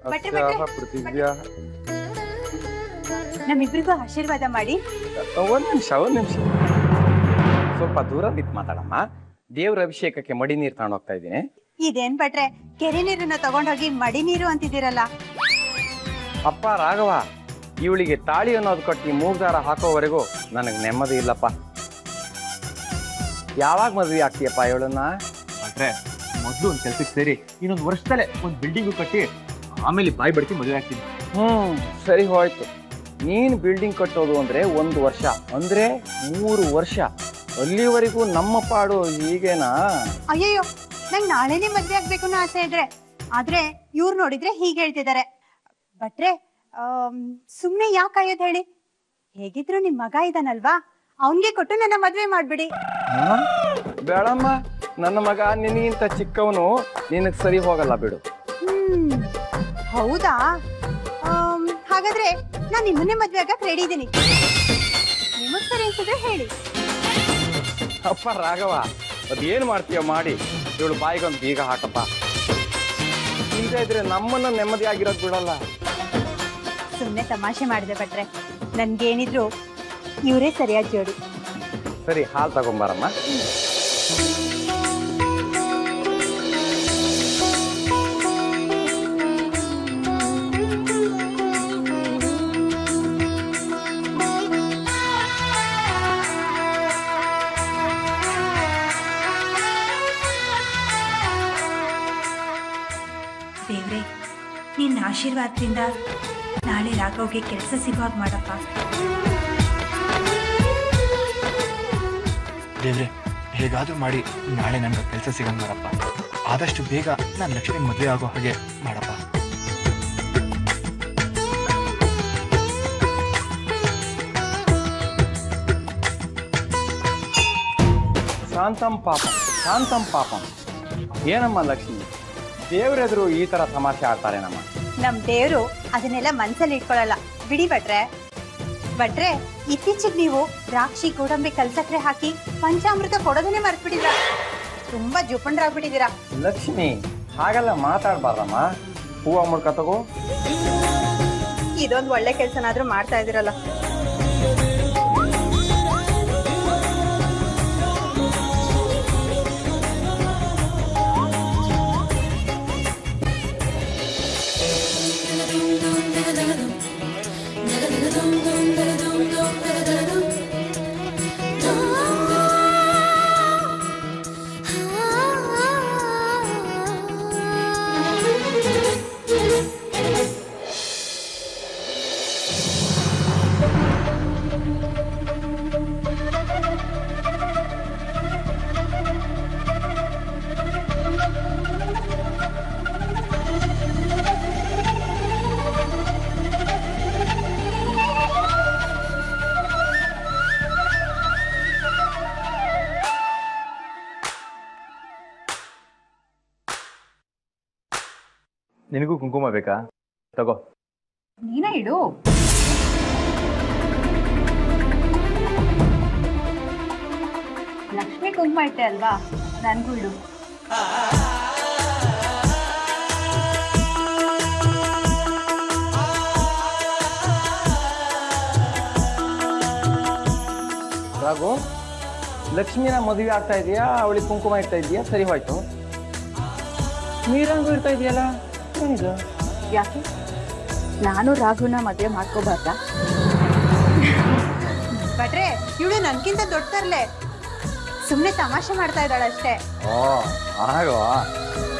ಭಟ್ರೆ, ಭಟ್ರೆ, ಅಸ್ಯಾಹ ಪೃಥಿವ್ಯಾ ನಮ್ಮಿಬ್ರಿಗೂ ಆಶೀರ್ವಾದ ಮಾಡಿ ಒಂದ್ ನಿಮಿಷ ಒಂದ್ ನಿಮಿಷ ಸ್ವಲ್ಪ ದೂರ ನಿಂತು ಮಾತಾಡಮ್ಮ ದೇವ್ರ ಅಭಿಷೇಕಕ್ಕೆ ಮಡಿ ನೀರು ತಗೊಂಡು ಹೋಗ್ತಾ ಇದ್ದೀನಿ ಇದೇನ್ ಭಟ್ರೆ ಕೆರೆ ನೀರನ್ನ ತಗೊಂಡೋಗಿ ಮಡಿ ನೀರು ಅಂತಿದ್ದೀರಲ್ಲ ಅಪ್ಪ ರಾಘವ ಇವಳಿಗೆ ತಾಳಿ ಅನ್ನೋದು ಕಟ್ಟಿ ಮೂಗ್ದಾರ ಹಾಕೋವರೆಗೂ ನನಗೆ ನೆಮ್ಮದಿ ಇಲ್ಲಪ್ಪ ಯಾವಾಗ ಮದ್ವೆ ಆಗ್ತೀಯಪ್ಪ ಇವಳನ್ನ ಭಟ್ರೆ ಮೊದಲು ಒಂದು ಕೆಲ್ಸಕ್ಕೆ ಸೇರಿ ಇನ್ನೊಂದು ವರ್ಷದಲ್ಲೇ ಒಂದು ಬಿಲ್ಡಿಂಗು ಕಟ್ಟಿ ಆಮೇಲೆ ಬಾಯಿ ಬಡ್ತಿ ಮದುವೆ ಆಗ್ತೀನಿ ಹ್ಮ್ ಸರಿ ಹೋಯ್ತು ನೀನ್ ಬಿಲ್ಡಿಂಗ್ ಕಟ್ಟೋದು ಅಂದ್ರೆ ಒಂದು ವರ್ಷ ಅಂದ್ರೆ ಮೂರು ವರ್ಷ ಅಲ್ಲಿವರೆಗೂ ನಮ್ಮ ಪಾಡು ಹೀಗೇನಾ ಅಯ್ಯಯ್ಯೋ ನಂಗ್ ನಾಳೆನೇ ಮದ್ವೆ ಆಗ್ಬೇಕು ಅನ್ನೋ ಆಸೆ ಇದ್ರೆ ಆದ್ರೆ ಇವ್ರು ನೋಡಿದ್ರೆ ಹೀಗೆ ಹೇಳ್ತಿದ್ದಾರೆ ಭಟ್ರೆ ಆಮ್, ಸುಮ್ನೆ ಯಾಕೆ ಕಾಯೋದ್ ಹೇಳಿ ಹೇಗಿದ್ರು ನಿಮ್ ಮಗ ಇದಾನಲ್ವಾ ಅವನ್ಗೆ ಕೊಟ್ಟು ನನ್ನ ಮದ್ವೆ ಮಾಡ್ಬಿಡಿ ಹಾ? ಬೇಡಮ್ಮ ನನ್ನ ಮಗ ನಿನಗಿಂತ ಚಿಕ್ಕವನು ನಿನಗ್ ಸರಿ ಹೋಗಲ್ಲ ಬಿಡು ಹ್ಮ್ ಹೌದಾ ಆಮ್, ಹಾಗಾದ್ರೆ ನಾನ್ ನಿಮ್ಮನ್ನೇ ಮದ್ವೆ ಆಗಕ್ ರೆಡಿ ಇದೀನಿ ನಿಮಗ್ ಸರಿ ಅನ್ಸಿದ್ರೆ ಹೇಳಿ ಅಪ್ಪ ರಾಘವ ಅದೇನ್ ಮಾಡ್ತೀಯ ಮಾಡಿ ಇವಳು ಬಾಯಿಗೊಂದು ಬೀಗ ಹಾಕಪ್ಪ ಇಲ್ಲದೆ ಇದ್ರೆ ನಮ್ಮನ್ನ ನೆಮ್ಮದಿಯಾಗಿರೋದ್ ಬಿಡಲ್ಲ ಸುಮ್ನೆ ತಮಾಷೆ ಮಾಡಿದೆ ಭಟ್ರೆ ನನ್ಗೇನಿದ್ರು ಇವರೇ ಸರಿಯಾದ ಜೋಡಿ ಸರಿ ಹಾಲು ತಗೊಂಬಾರಮ್ಮ ದೇವ್ರೆ ನಿನ್ನ ಆಶೀರ್ವಾದದಿಂದ ನಾಳೆ ರಾಘವ್ಗೆ ಕೆಲಸ ಸಿಗುವಾಗ ಮಾಡಪ್ಪ ದೇವ್ರೆ ಹೇಗಾದ್ರೂ ಮಾಡಿ ನಾಳೆ ನನ್ಗೆ ಕೆಲಸ ಸಿಗಂಗ್ ಮಾಡಪ್ಪ ಆದಷ್ಟು ಬೇಗ ನಾನು ಲಕ್ಷ್ಮಿ ಮದುವೆ ಆಗೋ ಹಾಗೆ ಮಾಡಪ್ಪ ಶಾಂತಂ ಪಾಪಂ ಶಾಂತಂ ಪಾಪಂ ಏನಮ್ಮ ಲಕ್ಷ್ಮಿ ದೇವ್ರೆದ್ರು ಈ ತರ ತಮಾಷೆ ಆಡ್ತಾರೆ ನಮ್ಮ ನಮ್ ದೇವ್ರು ಅದನ್ನೆಲ್ಲ ಮನ್ಸಲ್ಲಿ ಇಟ್ಕೊಳಲ್ಲ ಬಿಡಿ ಭಟ್ರೆ ಭಟ್ರೆ ಇತ್ತೀಚೆಗೆ ನೀವು ದ್ರಾಕ್ಷಿ ಗೋಡಂಬಿ ಕಲ್ಸಕ್ರೆ ಹಾಕಿ ಪಂಚಾಮೃತ ಕೊಡೋದನ್ನೇ ಮರ್ತ್ಬಿಟ್ಟಿದ್ರ ತುಂಬಾ ಜುಪಂಡ್ರಾಗ್ಬಿಟ್ಟಿದ್ದೀರಾ ಲಕ್ಷ್ಮಿ ಹಾಗೆಲ್ಲ ಮಾತಾಡ್ಬಾರ್ದಮ್ಮ ಹೂವ ಮುಡ್ಕ ತಗೋ ಇದೊಂದು ಒಳ್ಳೆ ಕೆಲ್ಸನಾದ್ರೂ ಮಾಡ್ತಾ ಇದೀರಲ್ಲ ನಿನಗೂ ಕುಂಕುಮ ಬೇಕಾ ತಗೋ ನೀನ ಇಡು ಲಕ್ಷ್ಮಿ ಕುಂಕುಮ ಇಟ್ಟೆ ಅಲ್ವಾ ನನ್ಗೂ ಇಡು ರಾಘು ಲಕ್ಷ್ಮಿನ ಮದುವೆ ಆಗ್ತಾ ಇದೆಯಾ ಅವಳಿಗೆ ಕುಂಕುಮ ಇಡ್ತಾ ಇದೆಯಾ ಸರಿ ಹೋಯ್ತು ನೀರಂಗೂ ಇಡ್ತಾ ಇದೆಯಲ್ಲ ಏನಿದು ಯಾಕೆ ನಾನು ರಾಘುನ ಮದುವೆ ಮಾಡ್ಕೋಬಾರ್ದಾ ಭಟ್ರೆ ಇವಳು ನನ್ಕಿಂತ ದೊಡ್ಡ ತರ್ಲೆ ಸುಮ್ನೆ ತಮಾಷೆ ಮಾಡ್ತಾ ಇದ್ದಾಳಷ್ಟೇ ಓ ಆಗೋ